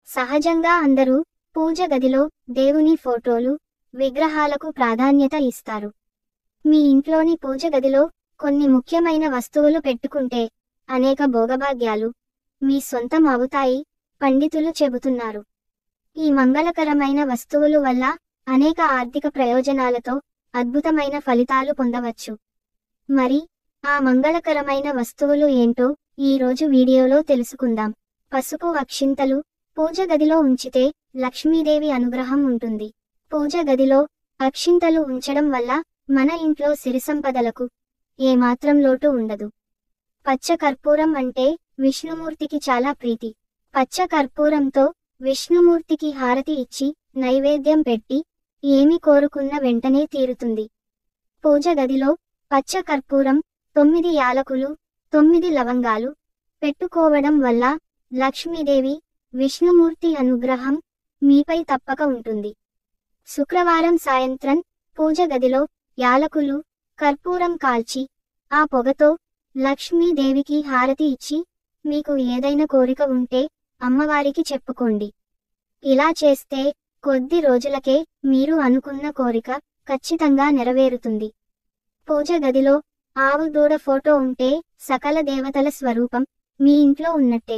సహజంగా అందరూ పూజ గదిలో దేవుని ఫోటోలు విగ్రహాలకు ప్రాధాన్యత ఇస్తారు మీ ఇంట్లోని పూజ గదిలో కొన్ని ముఖ్యమైన వస్తువులు పెట్టుకుంటే అనేక భోగభాగ్యాలు మీ సొంతం అవుతాయి పండితులు చెబుతున్నారు ఈ మంగళకరమైన వస్తువులు వల్ల అనేక ఆర్థిక ప్రయోజనాలతో అద్భుతమైన ఫలితాలు పొందవచ్చు మరి ఆ మంగళకరమైన వస్తువులు ఏంటో ఈ రోజు వీడియోలో తెలుసుకుందాం పసుపు అక్షింతలు పూజ గదిలో ఉంచితే లక్ష్మీదేవి అనుగ్రహం ఉంటుంది పూజ గదిలో అక్షింతలు ఉంచడం వల్ల మన ఇంట్లో సిరి సంపదలకు ఏమాత్రం లోటు ఉండదు పచ్చ కర్పూరం అంటే విష్ణుమూర్తికి చాలా ప్రీతి పచ్చ కర్పూరంతో విష్ణుమూర్తికి హారతి ఇచ్చి నైవేద్యం పెట్టి ఏమి కోరుకున్న వెంటనే తీరుతుంది పూజ గదిలో పచ్చ కర్పూరం తొమ్మిది యాలకులు తొమ్మిది లవంగాలు పెట్టుకోవడం వల్ల లక్ష్మీదేవి విష్ణుమూర్తి అనుగ్రహం మీపై తప్పక ఉంటుంది శుక్రవారం సాయంత్రం పూజ గదిలో యాలకులు కర్పూరం కాల్చి ఆ పొగతో లక్ష్మీదేవికి హారతి ఇచ్చి మీకు ఏదైనా కోరిక ఉంటే అమ్మవారికి చెప్పుకోండి ఇలా చేస్తే కొద్ది రోజులకే మీరు అనుకున్న కోరిక ఖచ్చితంగా నెరవేరుతుంది పూజ గదిలో ఆవు దూడ ఫోటో ఉంటే సకల దేవతల స్వరూపం మీ ఇంట్లో ఉన్నట్టే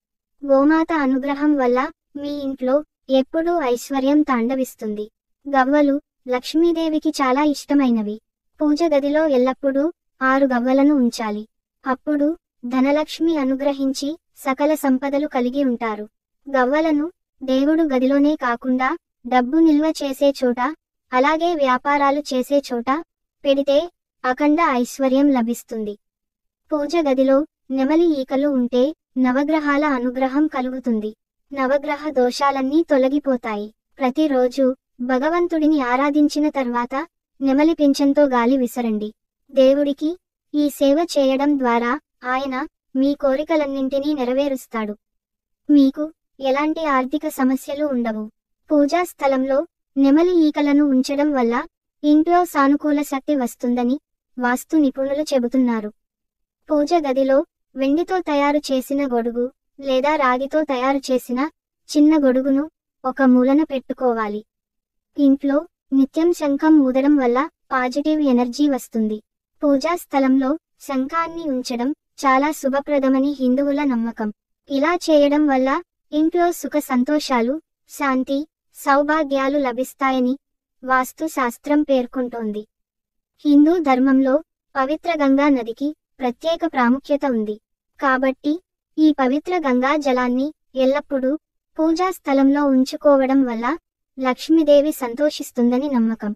గోమాత అనుగ్రహం వల్ల మీ ఇంట్లో ఎప్పుడూ ఐశ్వర్యం తాండవిస్తుంది గవ్వలు లక్ష్మీదేవికి చాలా ఇష్టమైనవి పూజ గదిలో ఎల్లప్పుడూ ఆరు గవ్వలను ఉంచాలి అప్పుడు ధనలక్ష్మి అనుగ్రహించి సకల సంపదలు కలిగి ఉంటారు గవ్వలను దేవుడు గదిలోనే కాకుండా డబ్బు నిల్వ చేసే చోట అలాగే వ్యాపారాలు చేసే చోట పెడితే అఖండ ఐశ్వర్యం లభిస్తుంది పూజ గదిలో నెమలి ఈకలు ఉంటే నవగ్రహాల అనుగ్రహం కలుగుతుంది నవగ్రహ దోషాలన్నీ తొలగిపోతాయి ప్రతిరోజు భగవంతుడిని ఆరాధించిన తర్వాత నెమలి పింఛంతో గాలి విసరండి దేవుడికి ఈ సేవ చేయడం ద్వారా ఆయన మీ కోరికలన్నింటినీ నెరవేరుస్తాడు మీకు ఎలాంటి ఆర్థిక సమస్యలు ఉండవు పూజా స్థలంలో నెమలి ఈకలను ఉంచడం వల్ల ఇంట్లో సానుకూల శక్తి వస్తుందని వాస్తు నిపుణులు చెబుతున్నారు పూజ గదిలో వెండితో తయారు చేసిన గొడుగు లేదా రాగితో తయారు చేసిన చిన్న గొడుగును ఒక మూలన పెట్టుకోవాలి ఇంట్లో నిత్యం శంఖం ఊదడం వల్ల పాజిటివ్ ఎనర్జీ వస్తుంది పూజా స్థలంలో శంఖాన్ని ఉంచడం చాలా శుభప్రదమని హిందువుల నమ్మకం ఇలా చేయడం వల్ల ఇంట్లో సుఖ సంతోషాలు శాంతి సౌభాగ్యాలు లభిస్తాయని వాస్తు శాస్త్రం పేర్కొంటోంది హిందూ ధర్మంలో పవిత్ర గంగా నదికి ప్రత్యేక ప్రాముఖ్యత ఉంది కాబట్టి ఈ పవిత్ర గంగా జలాన్ని ఎల్లప్పుడూ పూజా స్థలంలో ఉంచుకోవడం వల్ల లక్ష్మీదేవి సంతోషిస్తుందని నమ్మకం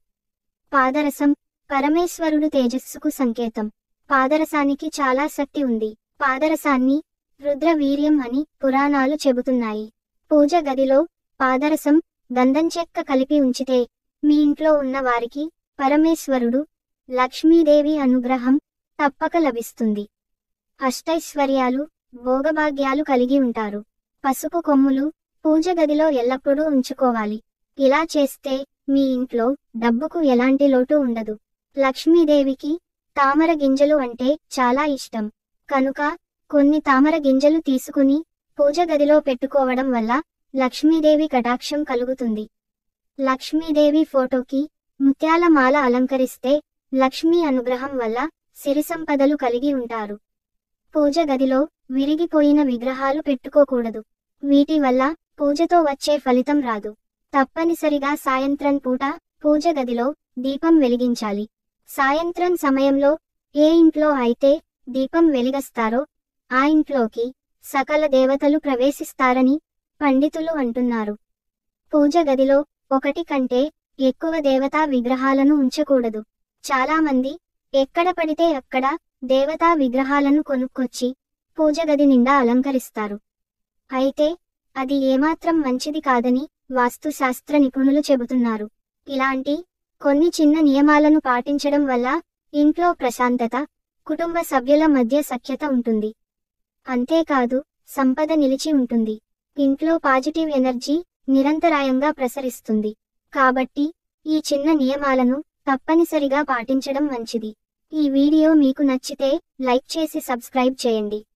పాదరసం పరమేశ్వరుడు తేజస్సుకు సంకేతం పాదరసానికి చాలా శక్తి ఉంది పాదరసాన్ని రుద్రవీర్యం అని పురాణాలు చెబుతున్నాయి పూజ గదిలో పాదరసం గంధం చెక్క కలిపి ఉంచితే మీ ఇంట్లో ఉన్న వారికి పరమేశ్వరుడు లక్ష్మీదేవి అనుగ్రహం తప్పక లభిస్తుంది అష్టైశ్వర్యాలు భోగభాగ్యాలు కలిగి ఉంటారు పసుపు కొమ్ములు పూజ గదిలో ఎల్లప్పుడూ ఉంచుకోవాలి ఇలా చేస్తే మీ ఇంట్లో డబ్బుకు ఎలాంటి లోటు ఉండదు లక్ష్మీదేవికి తామర గింజలు అంటే చాలా ఇష్టం కనుక కొన్ని తామర గింజలు తీసుకుని పూజ గదిలో పెట్టుకోవడం వల్ల లక్ష్మీదేవి కటాక్షం కలుగుతుంది లక్ష్మీదేవి ఫోటోకి ముత్యాల మాల అలంకరిస్తే లక్ష్మీ అనుగ్రహం వల్ల సిరి సంపదలు కలిగి ఉంటారు పూజ గదిలో విరిగిపోయిన విగ్రహాలు పెట్టుకోకూడదు వీటి వల్ల పూజతో వచ్చే ఫలితం రాదు తప్పనిసరిగా సాయంత్రం పూట పూజ గదిలో దీపం వెలిగించాలి సాయంత్రం సమయంలో ఏ ఇంట్లో అయితే దీపం వెలిగస్తారో ఆ ఇంట్లోకి సకల దేవతలు ప్రవేశిస్తారని పండితులు అంటున్నారు పూజ గదిలో ఒకటి కంటే ఎక్కువ దేవతా విగ్రహాలను ఉంచకూడదు చాలామంది ఎక్కడ పడితే అక్కడ దేవతా విగ్రహాలను కొనుక్కొచ్చి పూజ గది నిండా అలంకరిస్తారు అయితే అది ఏమాత్రం మంచిది కాదని వాస్తుశాస్త్ర నిపుణులు చెబుతున్నారు ఇలాంటి కొన్ని చిన్న నియమాలను పాటించడం వల్ల ఇంట్లో ప్రశాంతత కుటుంబ సభ్యుల మధ్య సఖ్యత ఉంటుంది అంతేకాదు సంపద నిలిచి ఉంటుంది ఇంట్లో పాజిటివ్ ఎనర్జీ నిరంతరాయంగా ప్రసరిస్తుంది కాబట్టి ఈ చిన్న నియమాలను తప్పనిసరిగా పాటించడం మంచిది ఈ వీడియో మీకు నచ్చితే లైక్ చేసి సబ్స్క్రైబ్ చేయండి